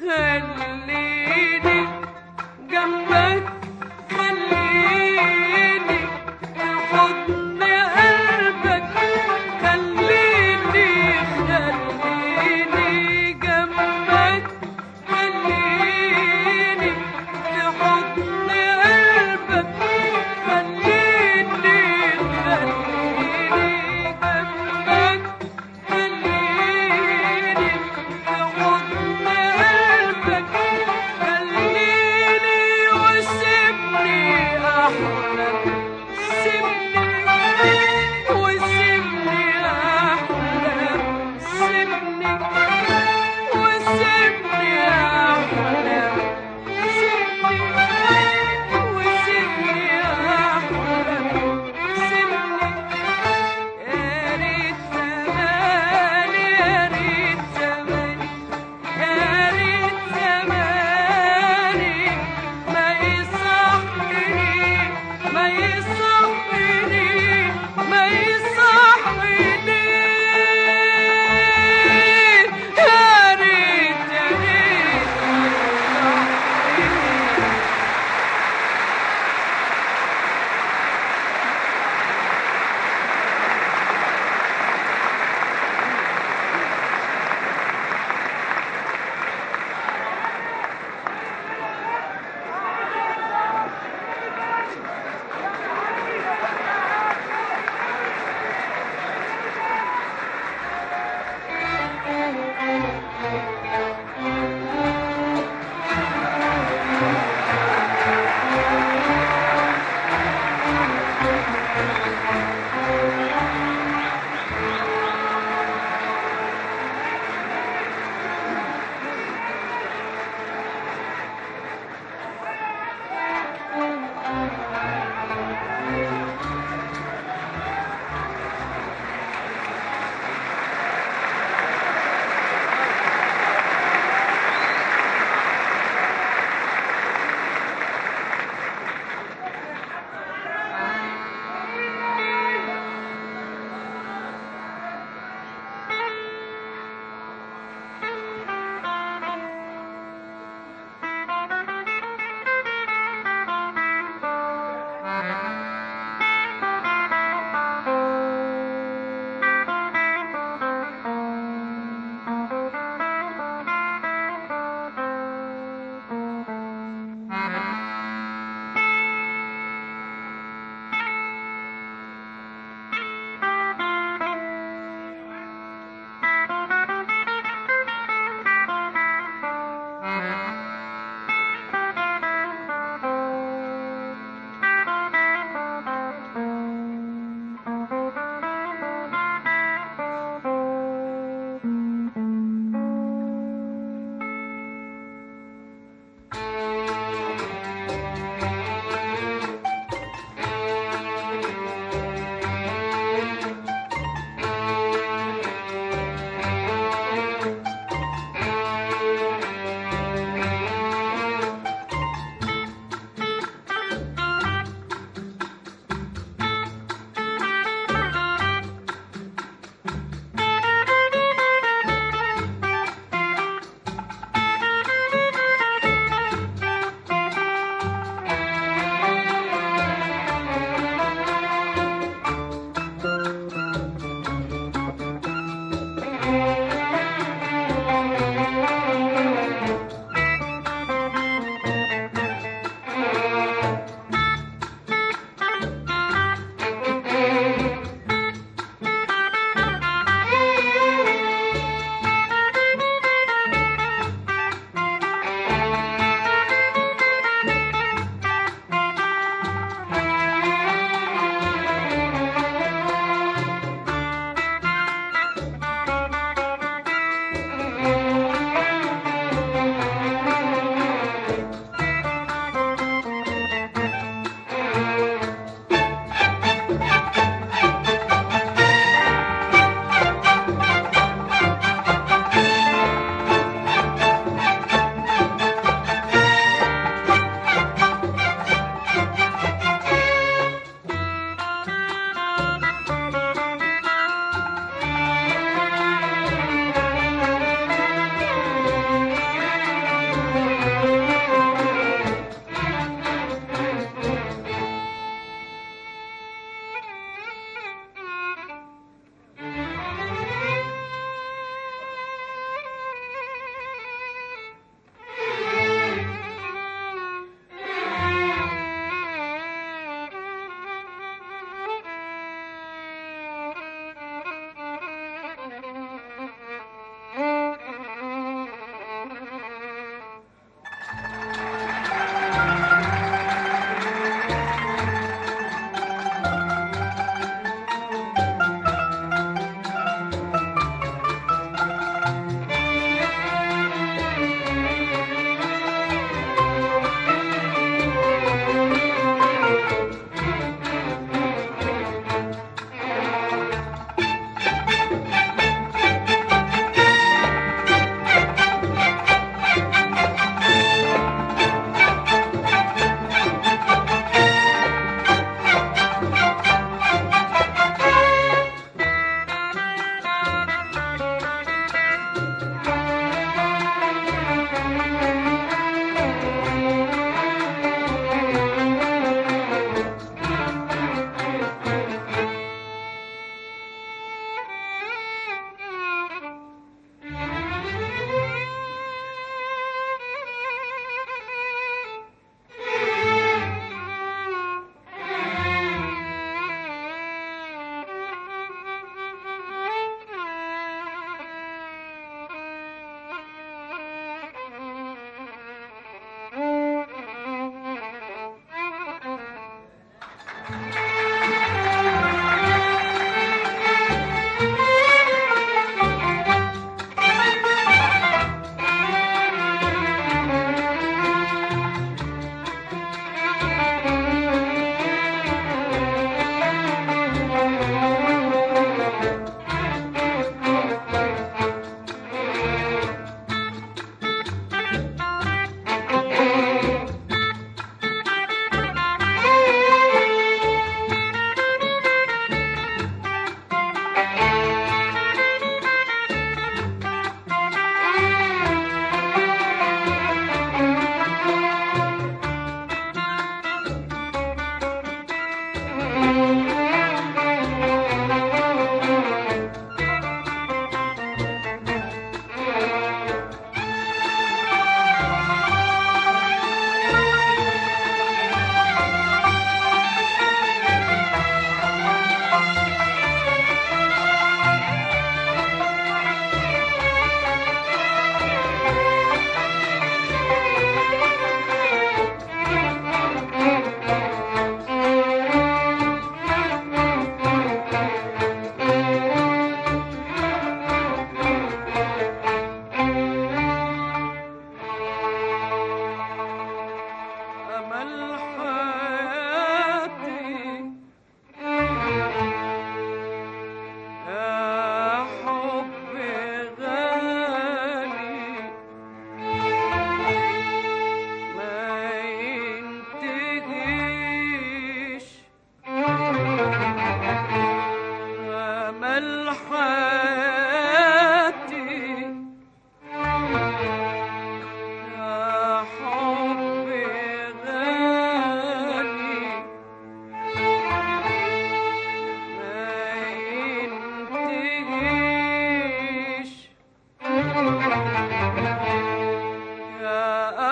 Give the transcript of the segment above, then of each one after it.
خليني جنبك خليني في حضن قلبك خليني خليني جنبك خليني في حضن قلبك خليني خليني جنبك خليني في حضن قلبك خليني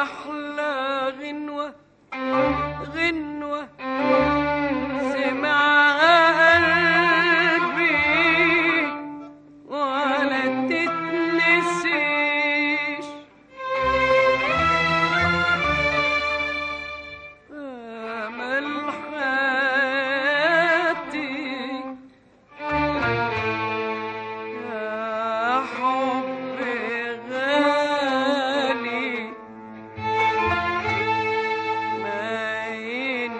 أحلى غنوة غنوة سمعها قلبي ولا تتنسيش أمل حياتي يا حب غالي ما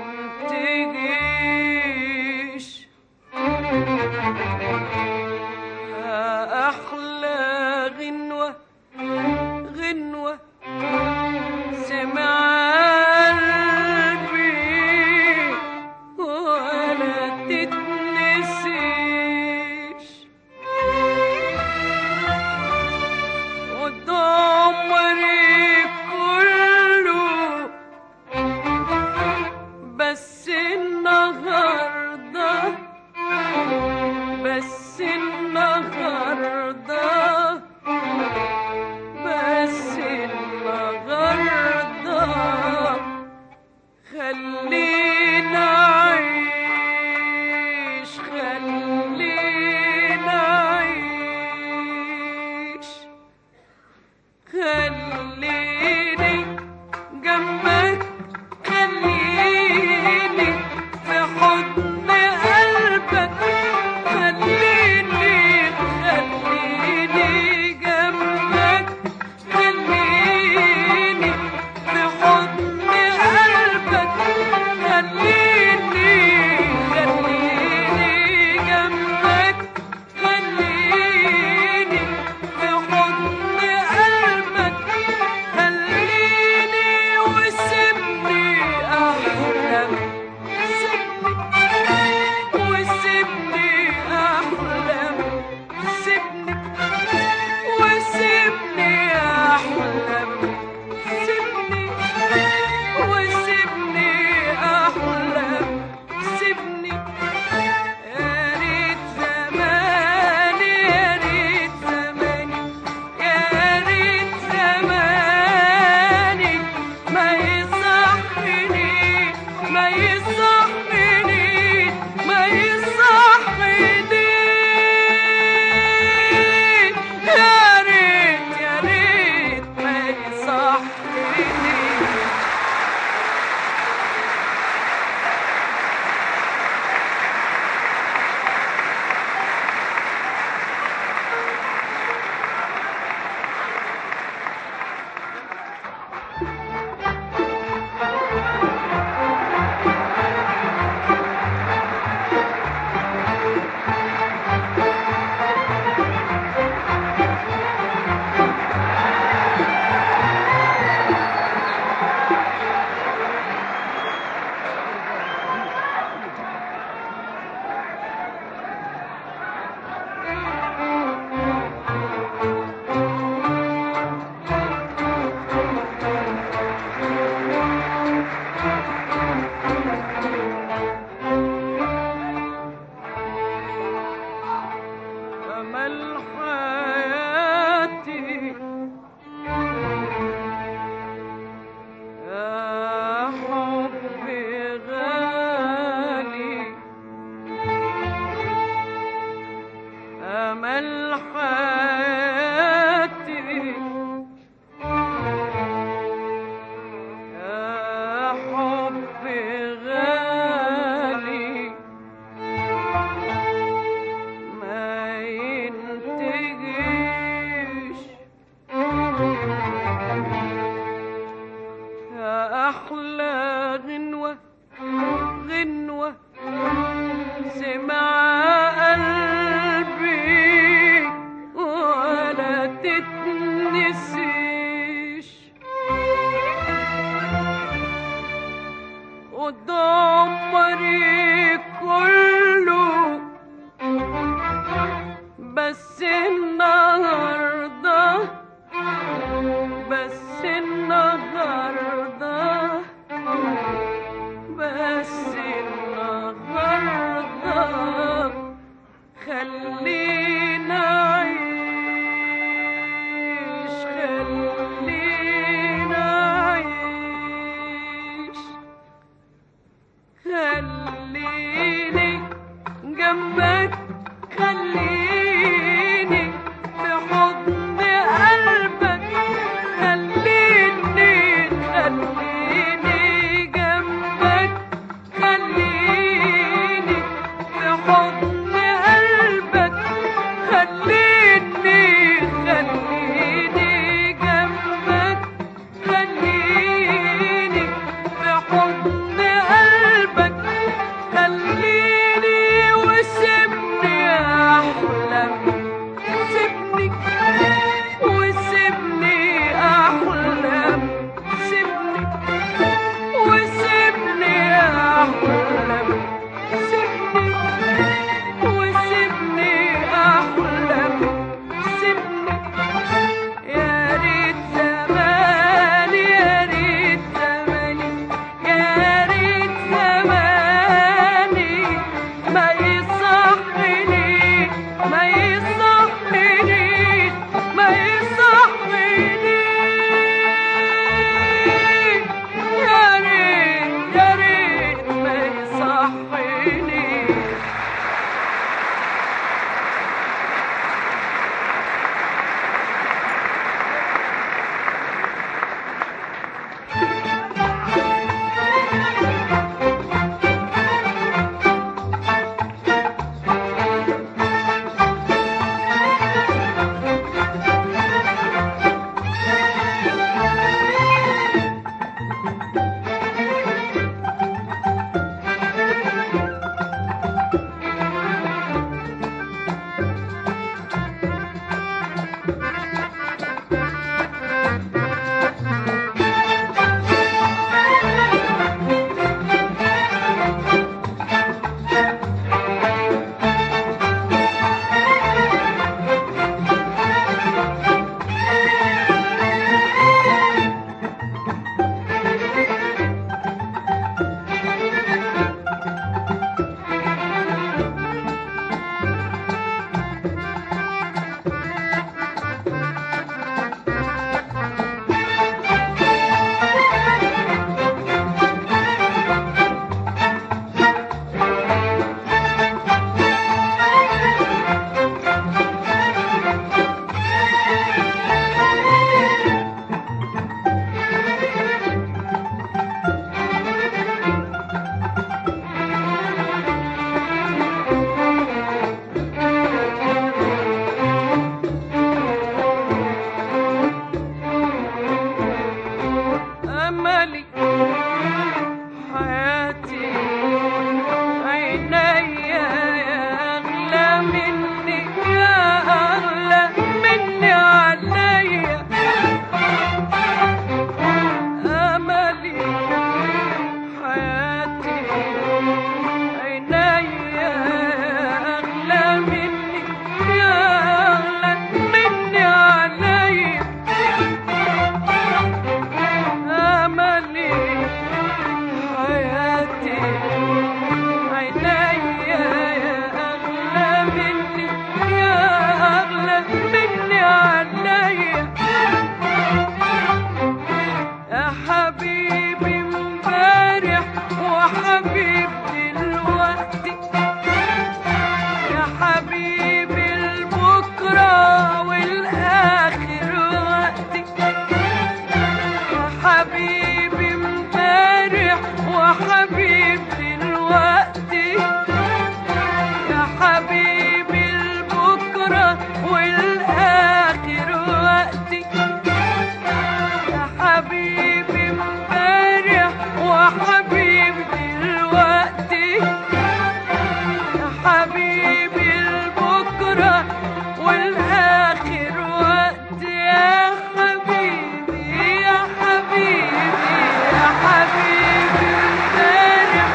حبيبي امبارح وحبيب دلوقتي يا حبيبي البكرة والآخر وقتي يا حبيبي امبارح وحبيب دلوقتي يا حبيبي البكرة والآخر وقت يا حبيبي يا حبيبي يا حبيبي امبارح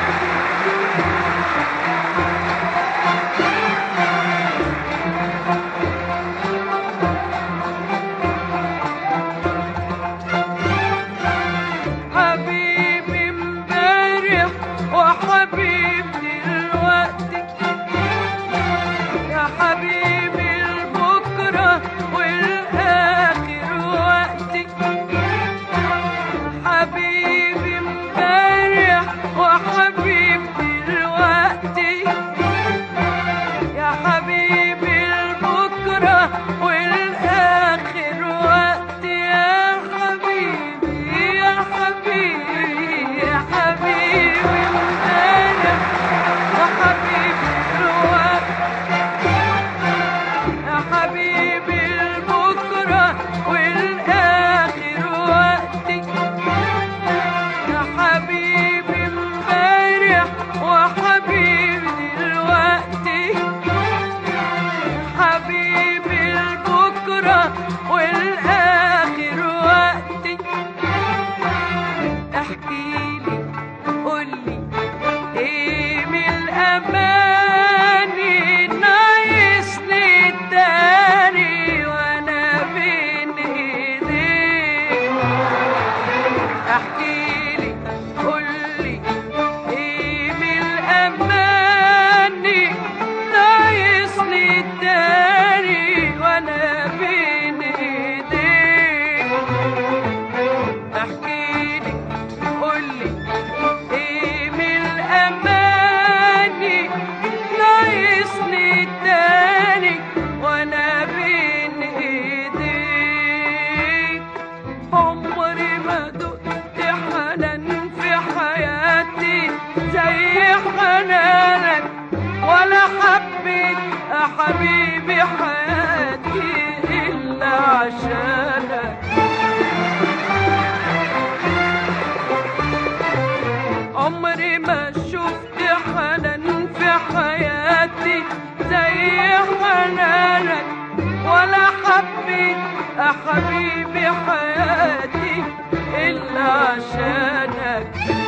حبيبي امبارح وحبيب دلوقتي يا حبيبي البكرة والآخر وقتي حبيبي امبارح وحبيب دلوقتي يا حبيبي البكرة والآخر وقتي يا حبيبي يا حبيبي يا حبيبي امبارح وحبيب دلوقتي يا حبيبي البكرة والآخر وقتي يا حبيبي امبارح وحبيبي دلوقتي حبيبي البكرة والآخر وقتي احكيلي قولي ايه من الاماني ناقصني الداري وانا بين ايديك احكيلي قولي ايه من الاماني ناقصني الداري وانا بين ايديك احكيلي قولي ايه من الاماني ناقصني التاني وانا بين ايديك عمري ما دقت حنان في حياتي زي حنانك ولا حبيت يا حبيبي حياتي الا عشانك عمري ما شفت حنان في حياتي زي حنانك ولا حبيت يا حبيبي حياتي إلا عشانك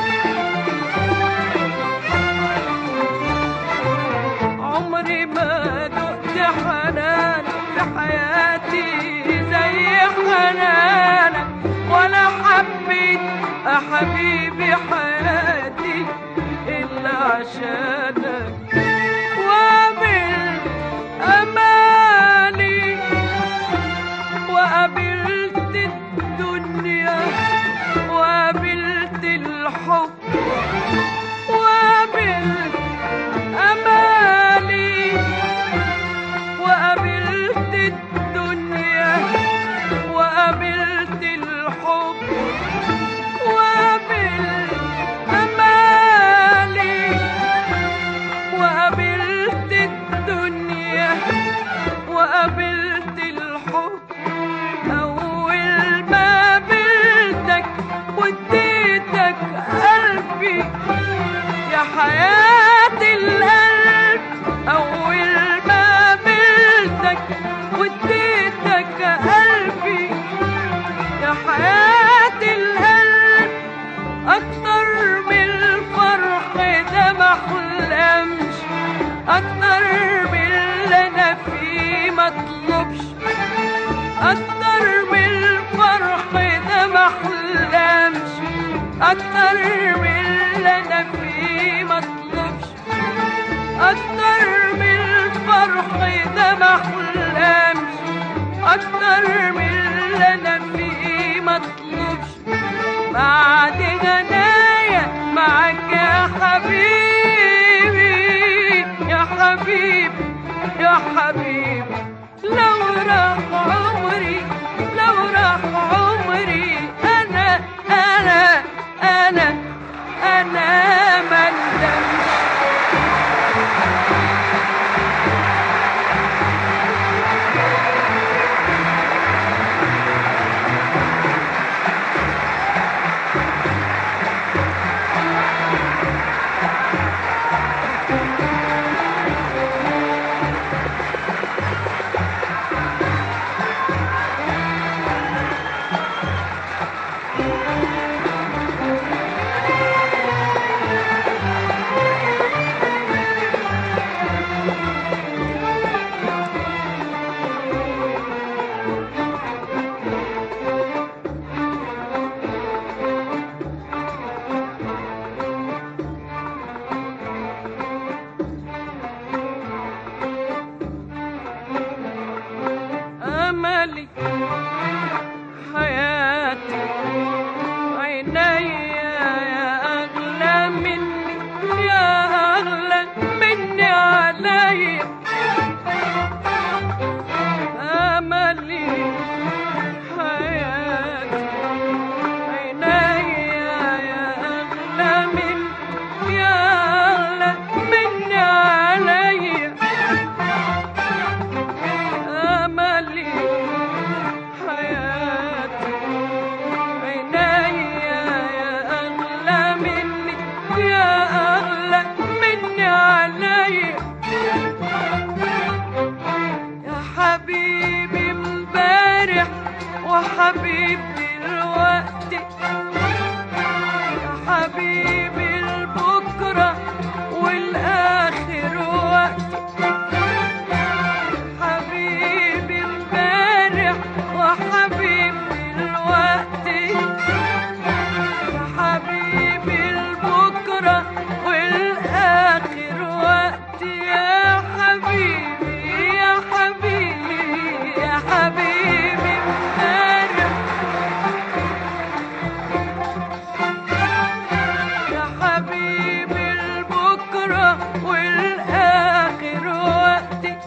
عمري ما دقت حنان في حياتي زي حنانك ولا حبيت يا حبيبي حياتي إلا عشانك وقابل أمالي وقابلت الدنيا وقابلت الحب وقابلت أمالي وقابلت الدنيا وقابلت الحب وقابلت أمالي وقابلت الدنيا وقابلت الحب أول ما قابلتك واديتك قلبي يا حياة القلب أول ما قابلتك واديتك قلبي يا حياة القلب أكتر من الفرح ده ما أحلمش أكتر من اللي أنا فيه ما أطلبش أكتر من الفرح ده ما أحلمش أكتر من اللي أنا فيه ما أطلبش أكتر من الفرح ده ما أحلمش أكتر من اللي أنا فيه ما أطلبش بعد غنايا معاك يا حبيبي يا حبيبي يا حبيبي لو راح عمري لو راح عمري أنا أنا عينيا يا أغلى مني يا أغلى مني عليا أملي حياتي عينيا يا أغلى مني يا أغلى مني عليا أملي حياتي عينيا يا أغلى مني يا أغلى مني عليا يا حبيبي امبارح وحبيب دلوقتي يا حبيبي البكرة والآخر وقت حبيبي امبارح وحبيب دلوقتي يا حبيبي البكرة والآخر وقت يا حبيبي يا حبيبي يا حبيبي امبارح يا حبيبي البكرة والآخر وقتي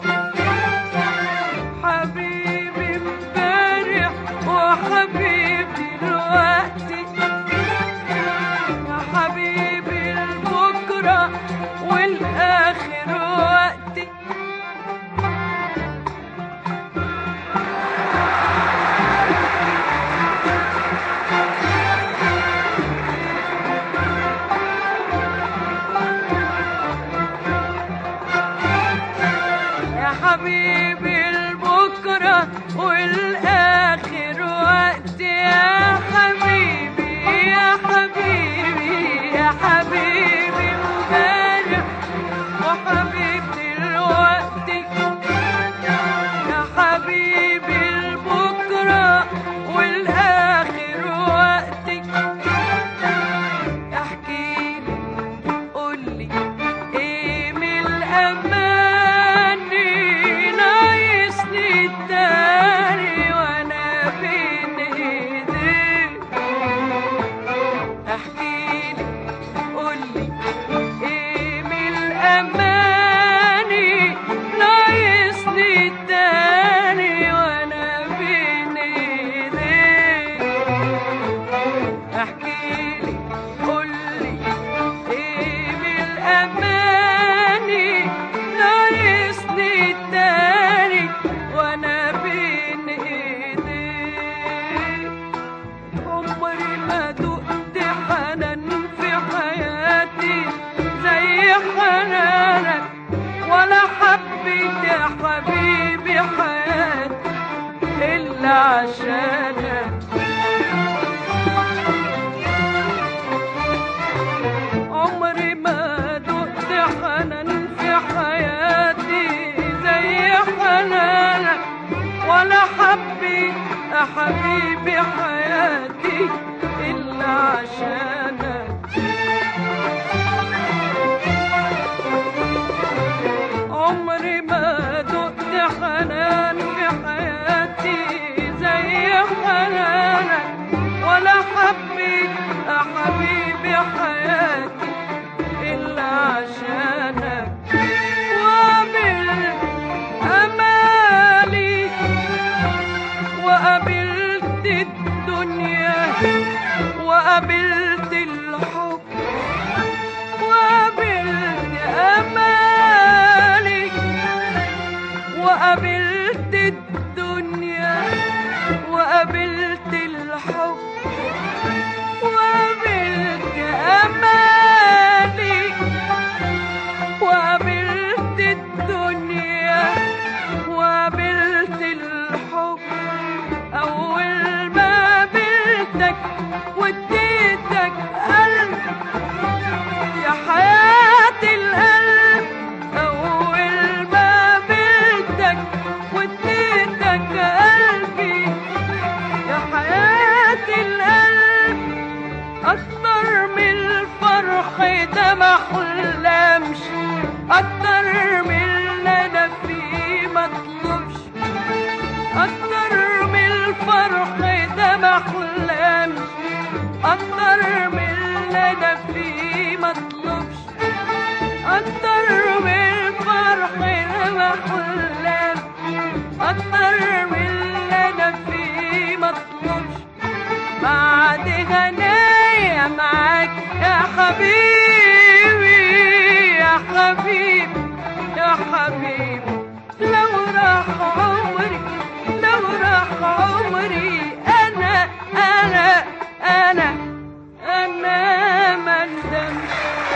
حبيبي امبارح وحبيبي دلوقتي يا حبيبي البكرة والآخر وقتي يا حبيبي البكرة والآخر وقت يا حبيبي يا حبيبي يا حبيبي امبارح وحبيب دلوقتي يا حبيبي البكرة والآخر وقتي احكي لي قولي ايه من الاماني ناقصني الداري وانا بين ايديك احكي لي قولي ايه من الاماني ناقصني الداري وانا بين ايديك احكي لي قولي ايه من الاماني ناقصني التاني وانا بين ايديك عمري ما دقت حنان في حياتي زي حنانك ولا حبيت يا حبيبي حياتي الا عشانك عمري ما دقت حنان في حياتي زي حنانك ولا حبيت يا حبيبي حياتي إلا عشانك عمري ما دقت حنان في حياتي زي حنانك ولا حبيت يا حبيبي حياتي إلا عشانك وقابلت أمالي وقابلت الدنيا وقابلت الحب وقابلت أمالي وقابلت الدنيا وقابلت الحب وقابلت أمالي وقابلت الدنيا وقابلت الحب أول ما قابلتك واديتك اكتر من اللي انا فيه مطلوبش اكتر من الفرح اللي بحلم اكتر من اللي انا فيه مطلوبش بعد غنايا معاك يا حبيبي يا حبيبي يا حبيبي لو راح عمري لو راح عمري انا انا انا انا ما ندمش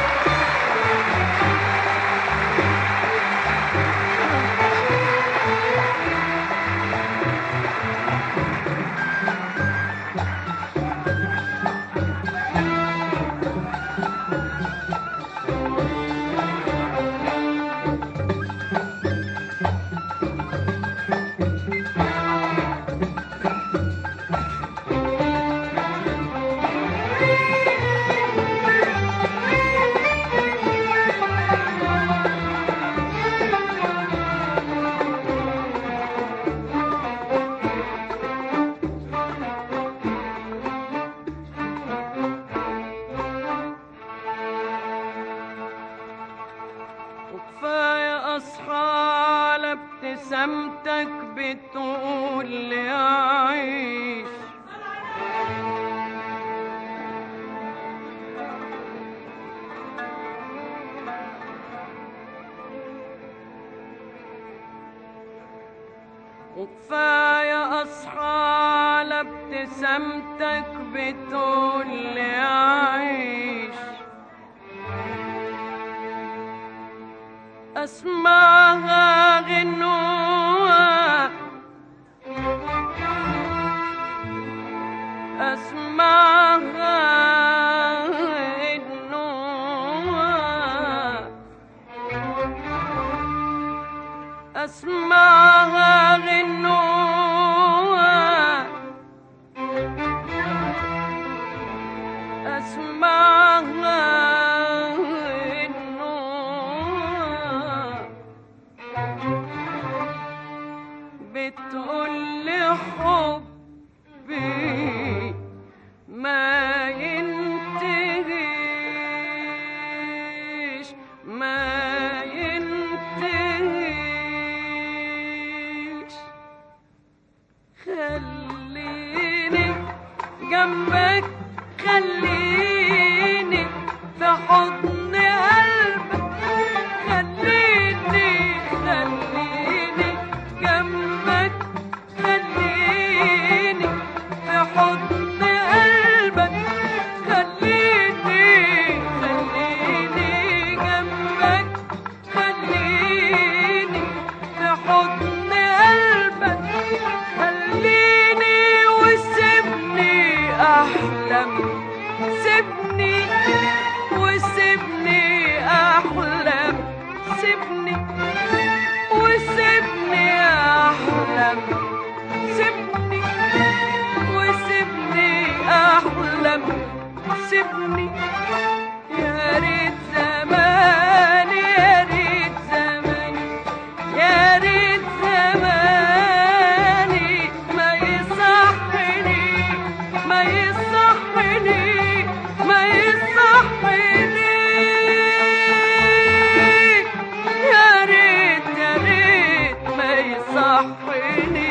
وكفاية أصحى على ابتسامتك بتقول لي أعيش وكفاية أصحى على ابتسامتك بتقول لي أعيش أسمعها غنوة أسمعها غنوة أسمعها غنوة أسمعها غنوة بتقول لي حبي ما ينتهيش ما ينتهيش خليني جنبك خليني في حضن قلبك خليني خليني جنبك خليني في حضن قلبك خليني خليني جنبك خليني في حضن قلبك خليني وسيبني احلم سيبني وسيبني احلم سيبني وسيبني احلم سيبني وسيبني احلم سيبني يا ريت زماني يا ريت زماني يا ريت زماني ما يصحني ما يصحني ما يصحني يا ريت يا ريت ما يصحني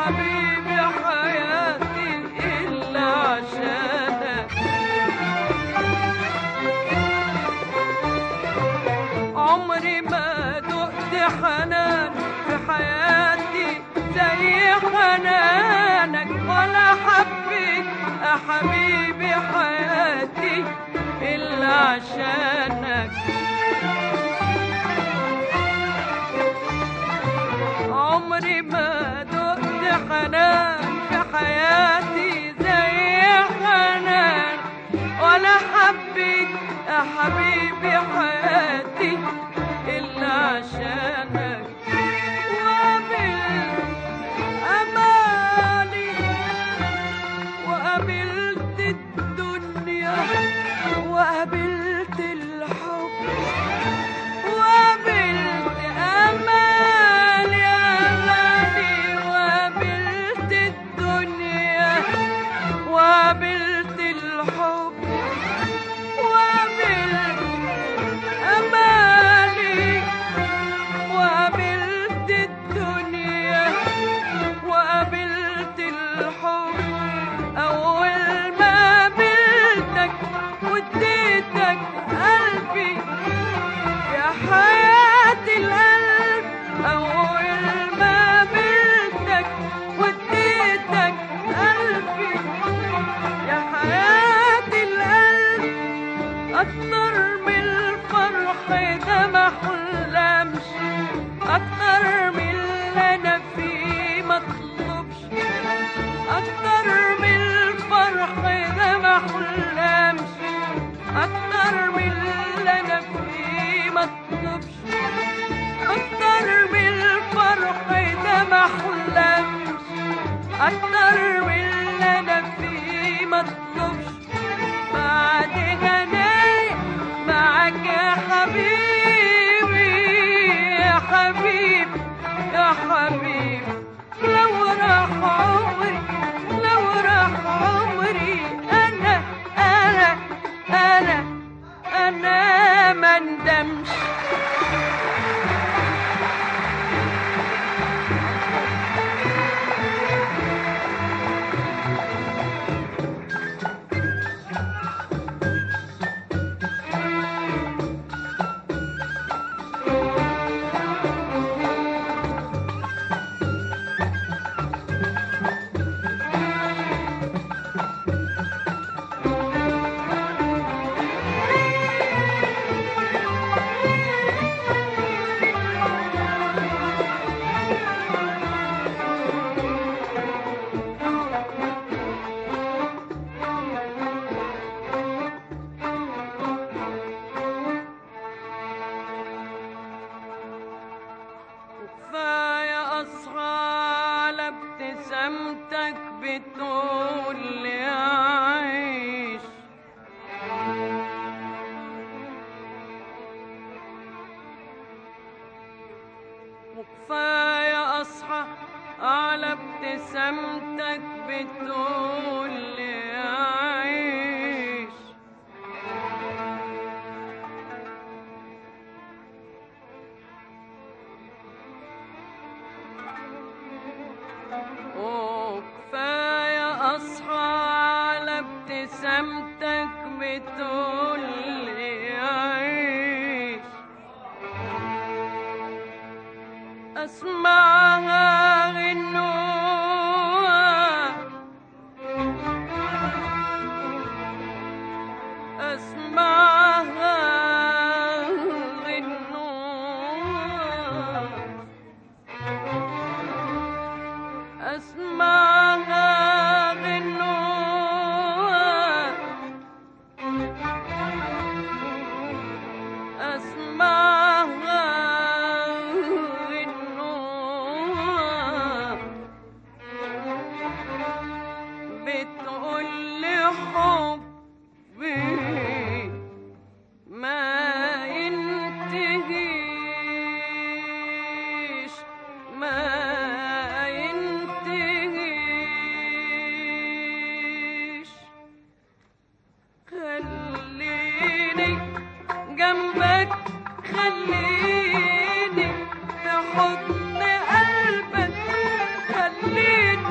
حبيبي حياتي إلا عشانك عمري ما دقت حنان في حياتي زي حنانك ولا حبيت يا حبيبي حياتي إلا عشانك عمري ما دقت حنان في حياتي زي حنان ولا حبيت يا حبيبي حياتي إلا عشانك وقابلت أمالي وقابلت الدنيا وقابلت الحب وقابلت أمالي أمالي وقابلت الدنيا وقابلت الحب وقابلت أمالي وقابلت الدنيا وقابلت الحب أول ما قابلتك واديتك قلبي يا حياة القلب أول ما قابلتك واديتك قلبي يا حياة القلب أكتر من الفرح ده ما حلمش أكتر من اللي أنا فيه مطلوبش أكتر من الفرح ده ما حلمش أكتر من اللي أنا فيه مطلوبش أكتر من الفرح ده ما حلمش أكتر من اللي أنا فيه مطلوبش بعد غنايا معاك يا حبيبي يا حبيبي يا حبيبي لو راح عمري لو راح عمري أنا أنا أنا أنا ما ندمش كفاية أصحى على ابتسامتك بتقول لي عيش وكفاية أصحى على ابتسامتك بتقول لي عيش وكفاية أصحى على ابتسامتك بتقول لي عيش أسمعها غنوها أسمعها غنوها أسمعها غنوها أسمعها غنوها بتقول لي حبي ما ينتهيش ما ينتهيش خليني جنبك خليني في حضن قلبك خليني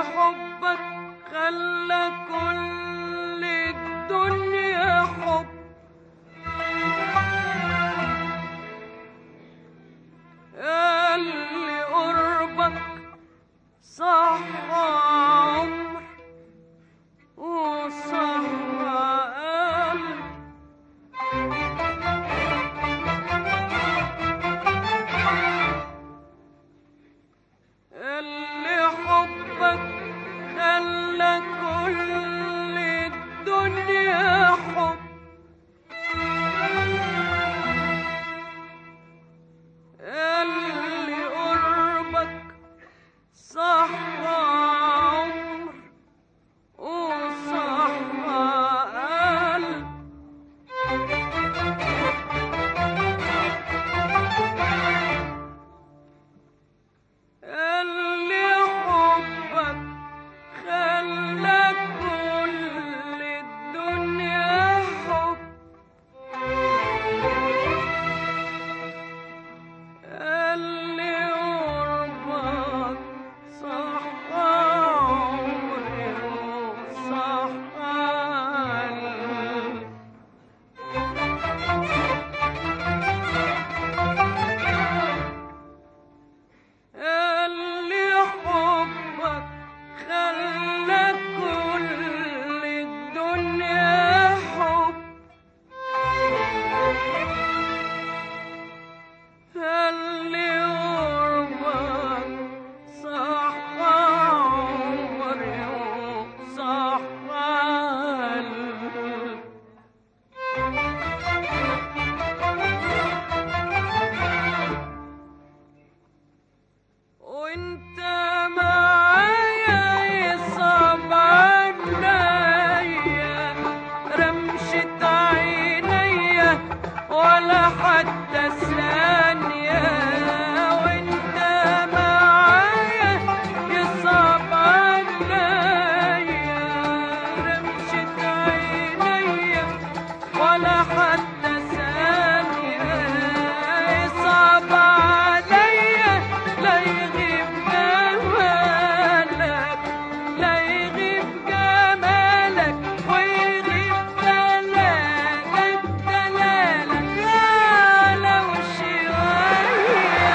حبك خلى كل الدنيا حب اللي قربك صح عمر وصح قلب اللي حبك خلى كل الدنيا حب اللي قربك صح عمر وصح قلب اللي حبك خلى كل الدنيا حب اللي قربك صح عمري وصح قلبي اللي حبك خلى كل الدنيا حب اللي قربك صح عمري وصح قلبي وانت معايا يصعب عليا رمشة عينيا ولا حتى ثانية وانت معايا يصعب عليا رمشة عينيا ولا حتى ثانية يصعب عليا لا يغيب جمالك لا يغيب جمالك ويغيب دلالك دلالك يا لو شوية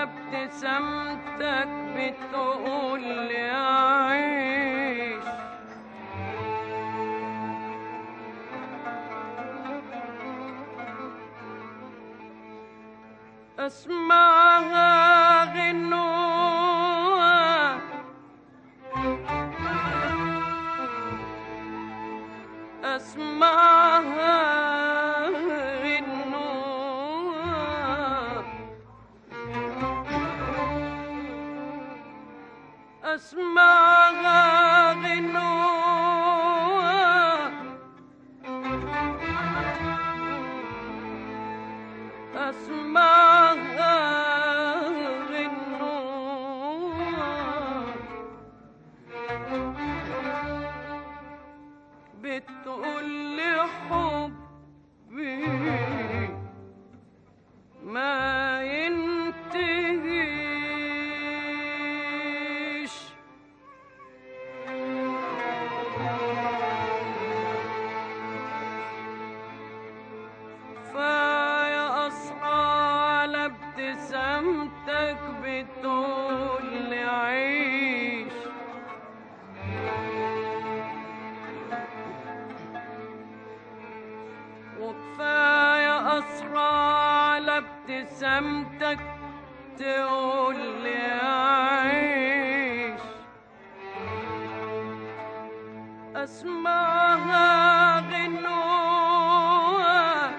على ابتسامتك بتقول لي عيش اسمعها غنوة اسمعها غنوة اسمعها غنوة اسمعها غنوة بتقول لي حبي ما ينتهيش فيا أسرى على ابتسامتك بتقول لي عيش وكفاية أسرى على ابتسامتك تقول لي عيش أسمعها غنوة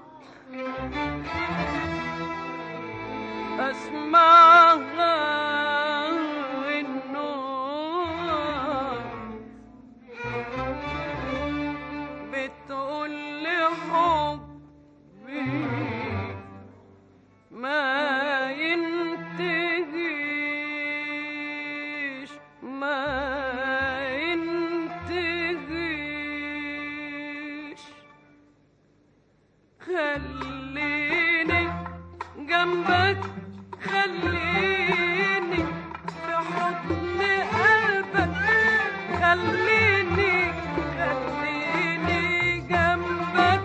أسمعها غنوة بتقول لي حبي ما ينتهيش ما ينتهيش خليني جنبك خليني في حضن قلبك خليني خليني جنبك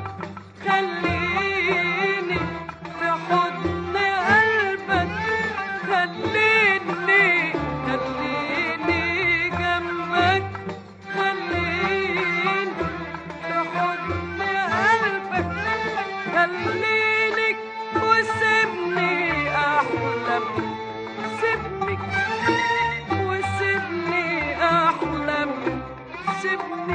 خليني في حضن قلبك خليني خليني جنبك خليني في حضن قلبك خليني وسيبني احلم سيبني وسيبني احلم سيبني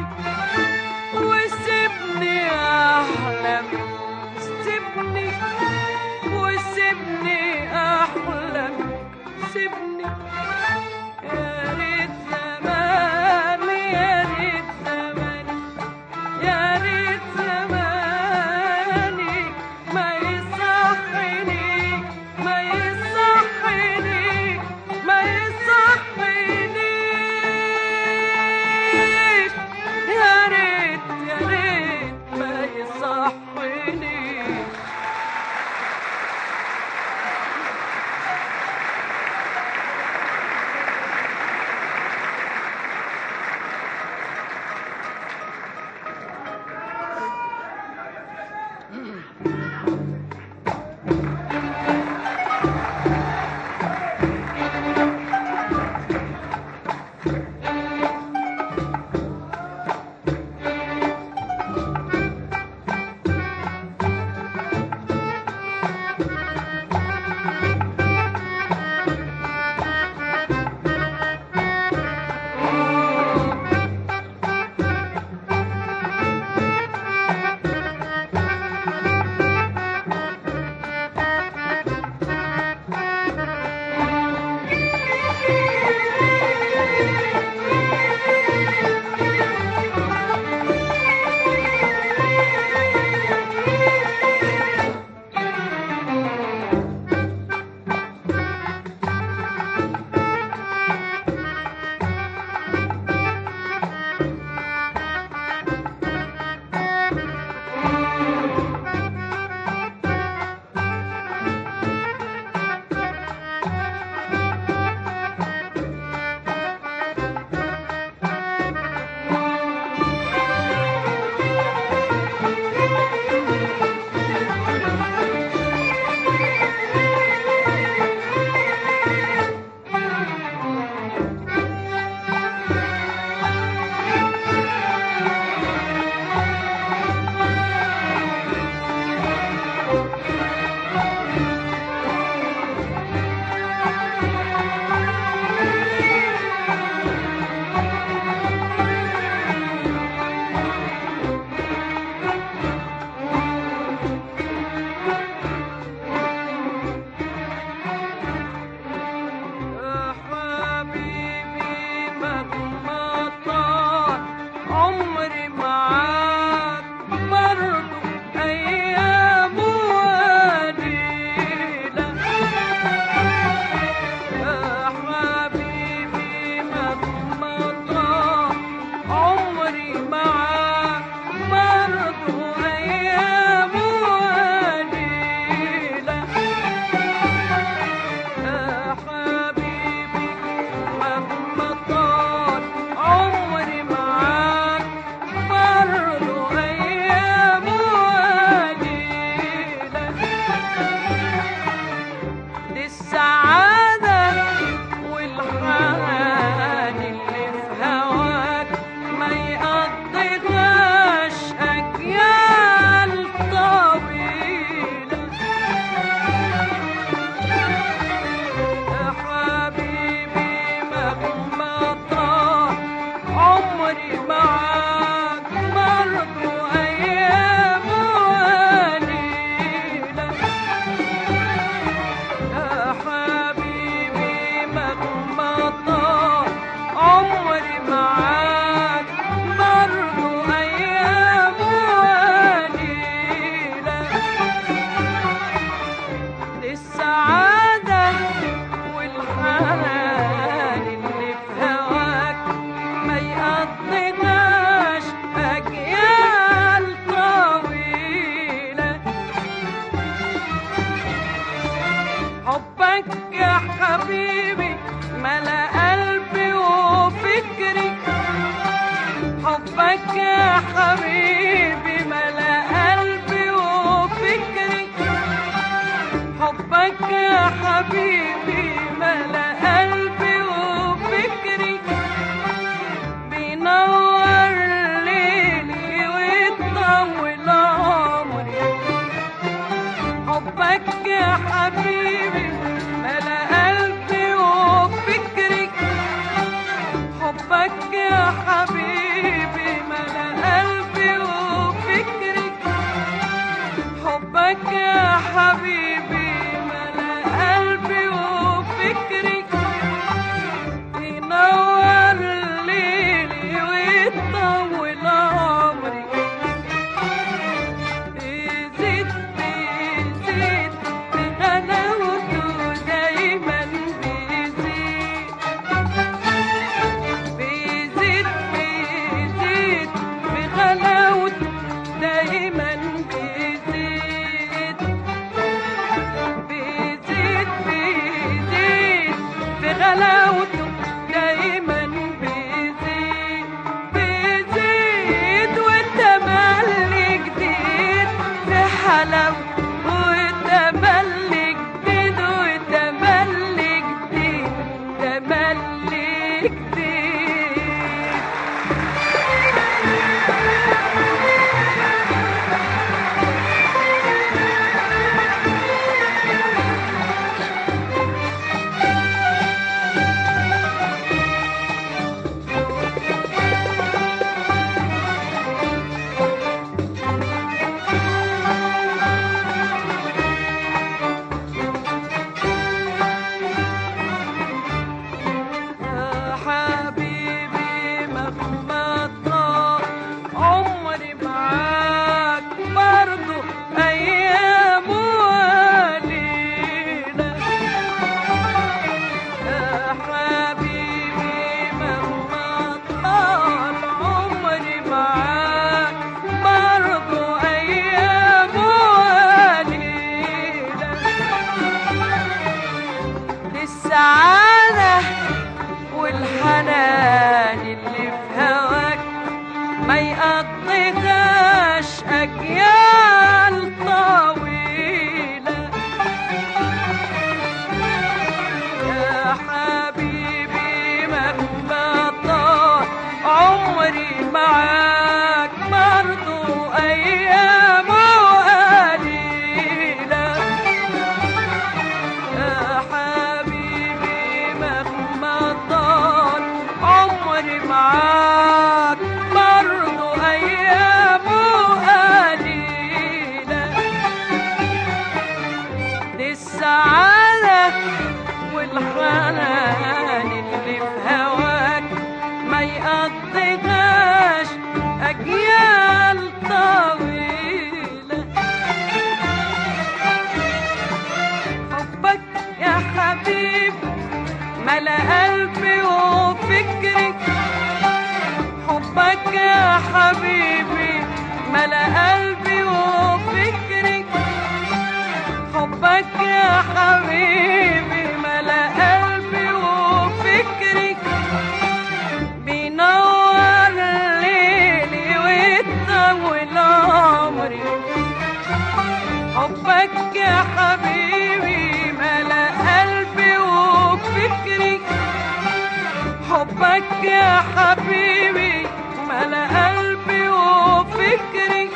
وسيبني احلم سيبني وسيبني احلم سيبني يا ريت زماني يا ريت زماني يا ريت زماني ما يصحني ما يصحني ما يصحنيش يا عمري معاك برضو أيام وليلة يا حبيبي مهما طال عمري معاك برضو أيام وليلة للسعادة والحنان اللي في هواك ما يقضيناش أجيال طويلة حبك يا حبيبي ملا قلبي وفكري حبك يا حبيبي ملا قلبي وفكري حبك يا حبيبي ملا قلبي وفكري بينور ليلي ويطول عمري حبك يا حبيبي ملا قلبي وفكري حبك يا حبيبي ملا قلبي وفكري حبك يا حبيبي ملا قلبي وفكري ينور ليلي ويطول عمري بيزيد بيزيد بغلاوته دايما بيزيد بيزيد بيزيد بغلاوته دايما بيزيد بيزيد بيزيد بغلاوته دايما بيزيد بيزيد والتملي جديد في حلاوته والتملي جديد والتملي جديد تملي جديد يا حبيبي مهما طال عمري معاك برضو أيام وليلة يا حبيبي مهما طال عمري معاك برضو أيام وليلة للسعادة والحنان اللي في هواك ما يقضيهاش أجيال طويلة يا حبيبي مهما طال عمري معاك برضو أيام قليلة يا حبيبي مهما طال عمري معاك برضو أيام قليلة للسعادة والحنان اللي في هواك ما يقضيهاش أجيال طويلة حبك يا حبيبي ملا قلبي وفكري حبك يا حبيبي ملا قلبي وفكري حبك يا حبيبي ملا قلبي وفكري بينور ليلي ويطول عمري حبك يا حبيبي ملا قلبي وفكري حبك يا حبيبي ملا قلبي وفكري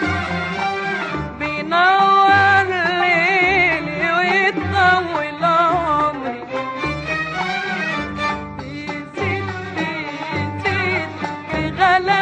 بينور ليلي ويطول عمري بيزيد بيزيد بغلا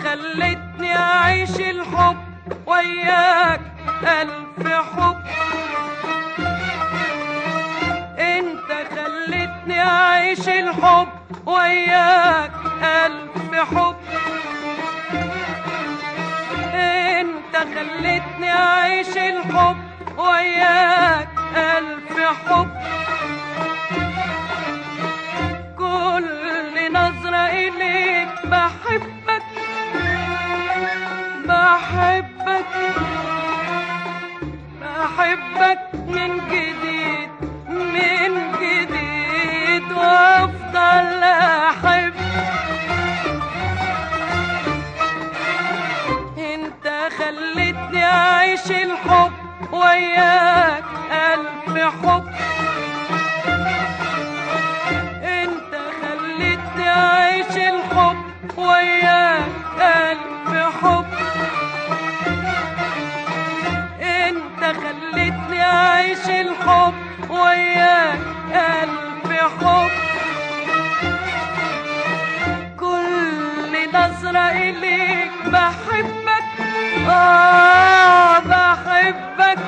خلتني اعيش الحب وياك الف حب انت خلتني اعيش الحب وياك الف حب انت خلتني اعيش الحب وياك الف حب كل نظرة إليك بحبك بحبك بحبك من جديد من جديد وافضل احب انت خلتني اعيش الحب وياك الف حب انت خلتني اعيش الحب وياك الف حب انت خلتني اعيش الحب وياك الف حب كل نظرة اليك بحبك اه بحبك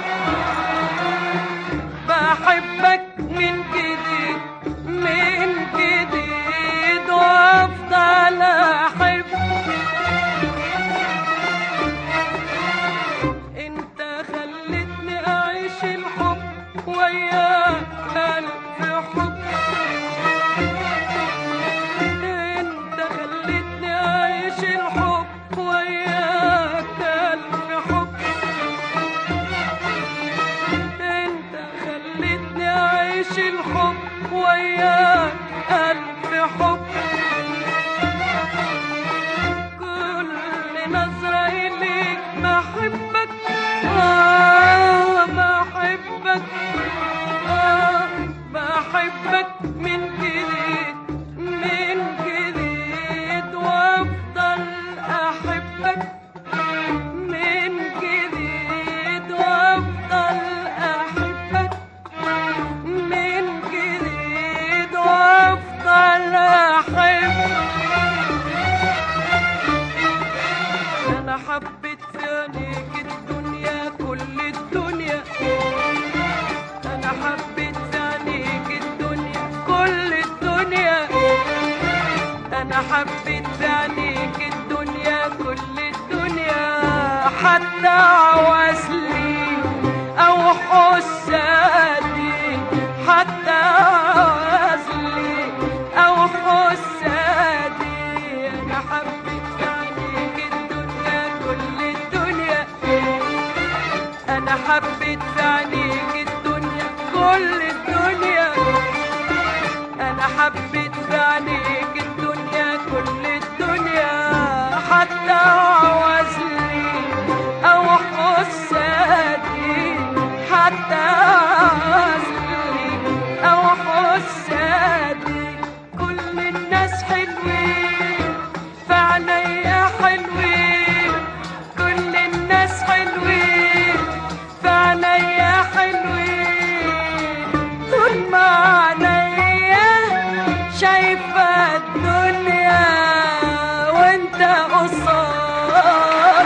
بحبك من جديد من جديد وافضل احب انت خلتني اعيش الحب وياك الف حب انت خلتني اعيش الحب وياك الف حب انت خلتني اعيش الحب وياك الف حب كل نظرة اليك بحبك آه بحبك آه بحبك من جديد من جديد وافضل احبك من جديد وافضل احبك من جديد وافضل احبك انا حبيت في عينيك الدنيا كل الدنيا انا حبيت في عينيك الدنيا كل الدنيا انا حبيت في عينيك الدنيا كل الدنيا حتى عوزلي او حسادي حتى عوزلي او حسادي انا حبيت في عينيك الدنيا كل الدنيا انا حبيت في عينيك الدنيا كل الدنيا انا حبيت في عينيك الدنيا كل الدنيا حتى عوزلي او حسادي حتى عوزلي او حسادي كل الناس حلوين في عينيا حلوين كل الناس حلوين في عينيا حلوين طول ما عينيا شايفة الدنيا وانت قصاد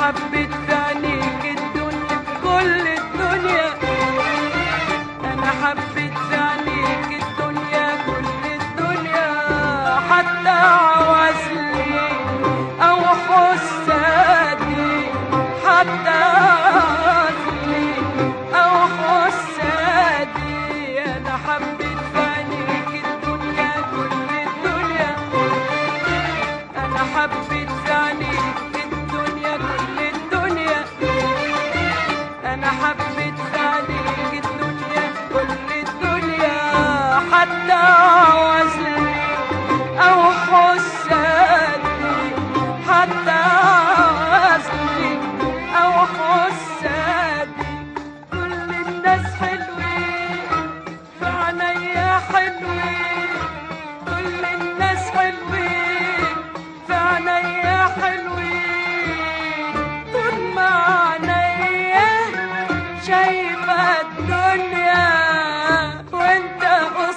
حبيت في عينيك الدنيا كل الدنيا انا حبيت في عينيك الدنيا كل الدنيا حتى عوزلي او حسادي حتى عوزلي او حسادي انا حبيت في عينيك الدنيا كل الدنيا انا حبيت في عينيك الدنيا كل الدنيا انا حبيت في عينيك الدنيا كل الدنيا حتى عوزلي او حسادي حتى عوزلي او حسادي كل الناس حلوين في عينيا حلوين كل الناس حلوين في عينيا حلوين طول ما عينيا شايفة الدنيا وانت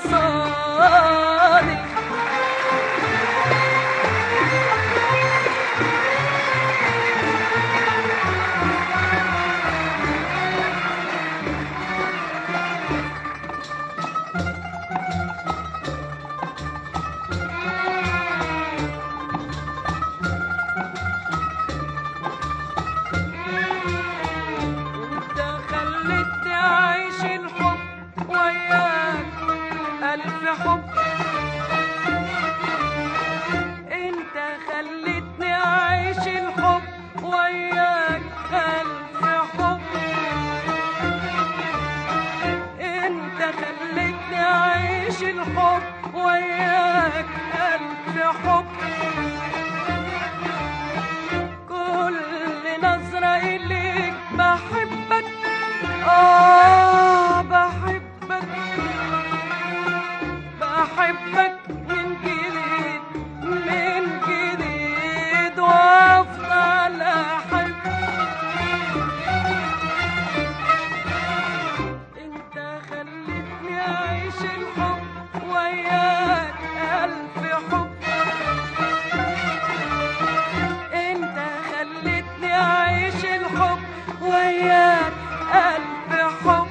قصادي انت خلتني اعيش الحب وياك الف حب انت خلتني اعيش الحب وياك الف حب انت خلتني اعيش الحب وياك الف حب كل نظرة إليك بحبك آه بحبك بحبك من جديد من جديد وأفضل أحب أنت خلتني أعيش الحب وياك ألف حب انت خلتني اعيش الحب وياك الف حب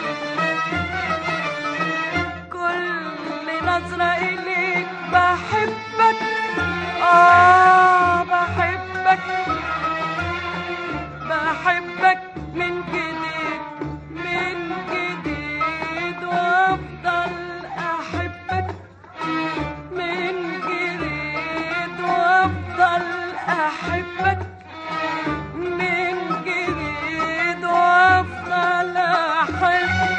كل نظرة اليك بحبك اه بحبك بحبك من جديد من جديد وافضل احبك من جديد وافضل احبك من جديد وافضل احبك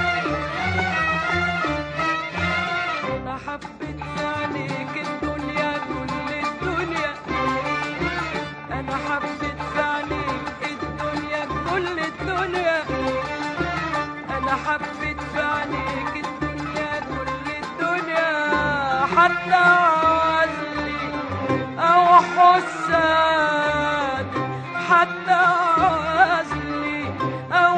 انا حبيت في عينيك الدنيا كل الدنيا انا حبيت في عينيك الدنيا كل الدنيا انا حبيت في عينيك الدنيا كل الدنيا حتى عزلي او حساد حتى عزلي او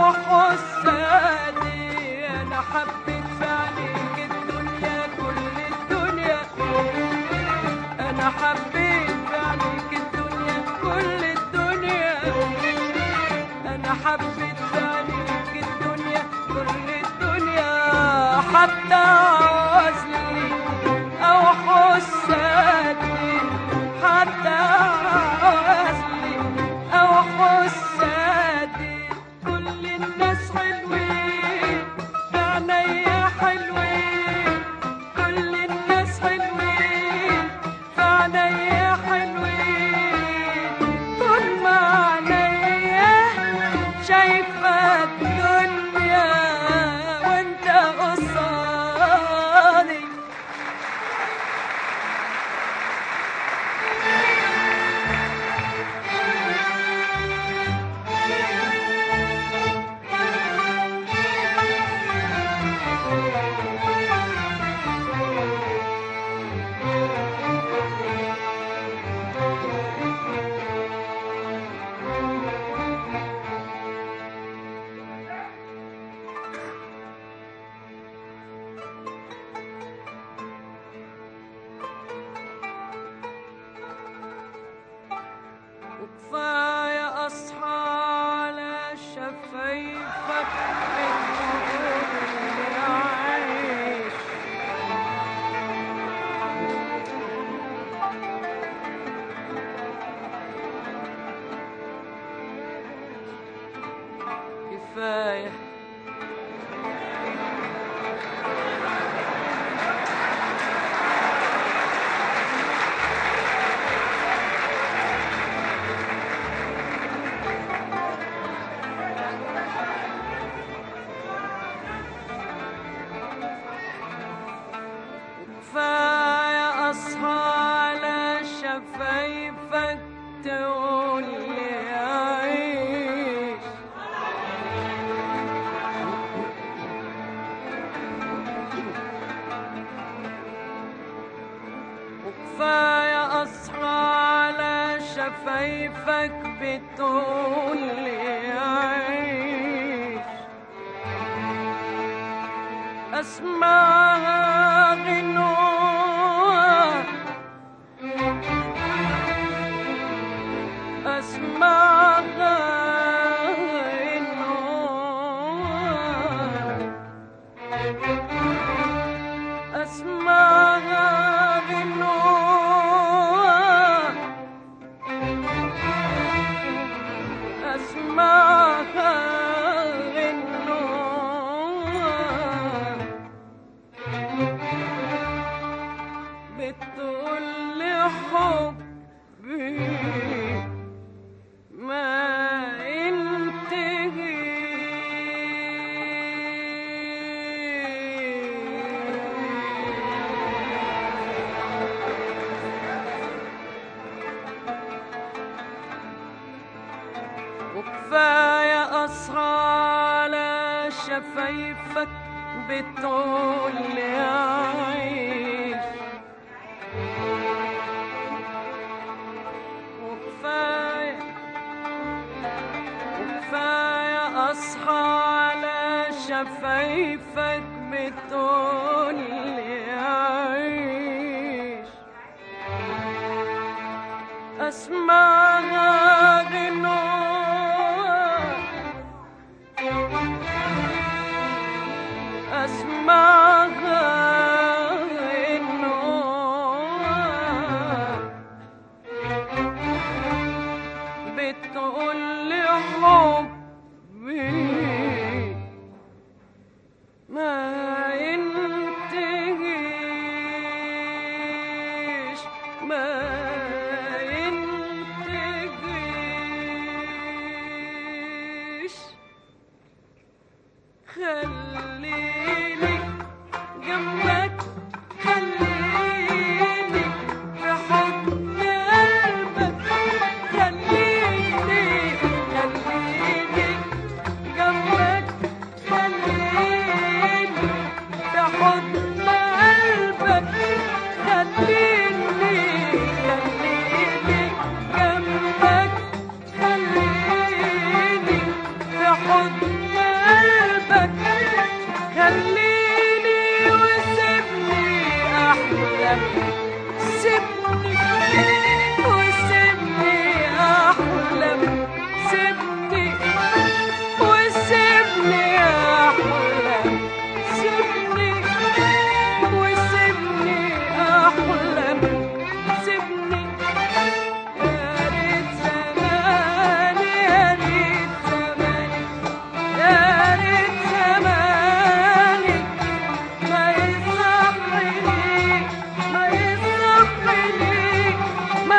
حسادي انا حبيت في عينيك الدنيا كل الدنيا انا حبيت في عينيك الدنيا كل الدنيا انا حبيت في عينيك الدنيا كل الدنيا حتى عزلي او حسادي حتى عزلي او حسادي كل الناس حلوين بعينيا حلوين كل الناس حلوين بعينيا حلوين طول ما عينيا شايفة كفاية كفاية أصحى على شفايفك تقول لي عيش وكفاية أصحى على شفايفك بتقول لي عيش أسمعها غنوة أسمعها غنوة أسمعها غنوة أسمعها غنوة بتقول لي حبي ما ينتهي وكفاية أصحى على شفايفك بتقول لي عيش وكفاية وكفاية أصحى على شفايفك بتقول لي عيش أسمعها غنوة أسمعها غنوة بتقول لي حبي ما ينتهيش ما ينتهيش خليني جنبك خليني في حضن قلبك خليني خليني جنبك خليني في حضن قلبك خليني خليني جنبك خليني في حضن قلبك خليني وسيبني احلم سيبني وسيبني احلم سيبني وسيبني احلم سيبني وسيبني احلم سيبني يا ريت زماني يا ريت زماني يا ريت زماني ما يصحني ما يصحني ما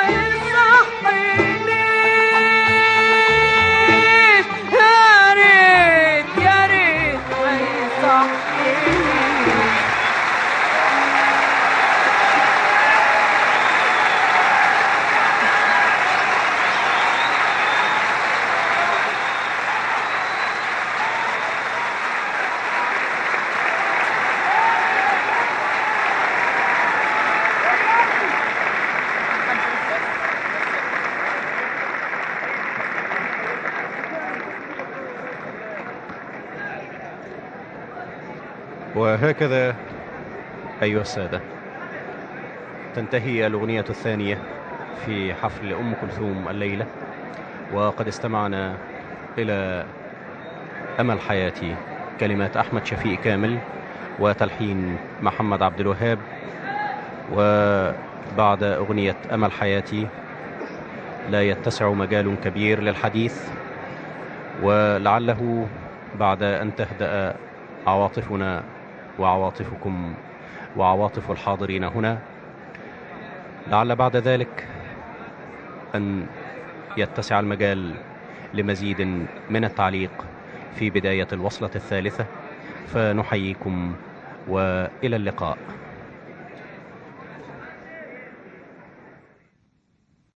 يصحنيش يا ريت يا ريت ما يصحنيش وهكذا أيها السادة تنتهي الأغنية الثانية في حفل أم كلثوم الليلة وقد استمعنا إلى أمل حياتي كلمات أحمد شفيق كامل وتلحين محمد عبد الوهاب وبعد أغنية أمل حياتي لا يتسع مجال كبير للحديث ولعله بعد أن تهدأ عواطفنا وعواطفكم وعواطف الحاضرين هنا لعل بعد ذلك أن يتسع المجال لمزيد من التعليق في بداية الوصلة الثالثة فنحييكم وإلى اللقاء